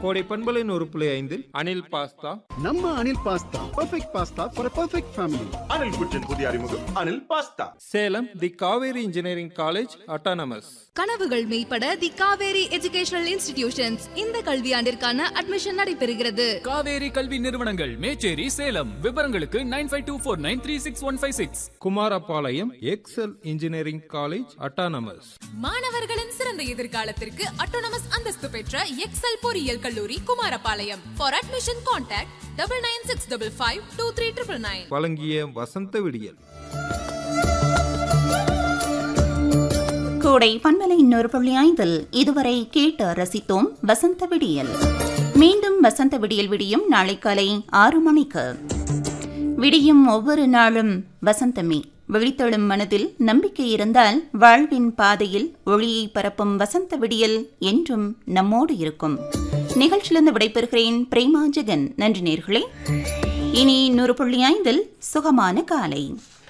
கோடை பண்பலை நூறு புள்ளி ஐந்தில் அனில் பாஸ்தா நம்ம Anil pasta perfect pasta for perfect family Anil குச்சின் புதிய அறிமுகம் Anil pasta Salem the Kaveri engineering college autonomous கனவுகள் மெய்ப்பட தி காவேரி எஜுகேஷனல் இன்ஸ்டிடியூஷன்ஸ் இந்த கல்வியாண்டிற்கான அட்மிஷன் நடைபெறுகிறது காவேரி கல்வி நிறுவனங்கள் மேச்சேரி சேலம் விவரங்களுக்கு nine five two four nine three six one five six Kumarapalayam Excel engineering college autonomous மாணவர்களின் சிறந்த எதிர்காலத்திற்கு அட்டோனமஸ் அந்தஸ்து பெற்ற எக்ஸல் பொறியியல் கல்லூரி Kumarapalayam for admission contact double nine six double five two three triple nine வழங்கிய வசந்த விடியல் கோடை பண்பலை இன்னொரு புள்ளி ஐந்தில் இதுவரை கேட்டு ரசித்தோம் வசந்த விடியல் மீண்டும் வசந்த விடியல் விடியும் நாளை காலை ஆறு மணிக்கு விடியும் ஒவ்வொரு நாளும் வசந்தமே விழித்தெழும் மனதில் நம்பிக்கை இருந்தால் வாழ்வின் பாதையில் ஒளியை பரப்பும் வசந்த விடியல் என்றும் நம்மோடு இருக்கும் நிகழ்ச்சியிலிருந்து விடைபெறுகிறேன் பிரேமா ஜெகன் நன்றி நேர்களே இனி நூறு புள்ளி ஐந்தில் சுகமான காலை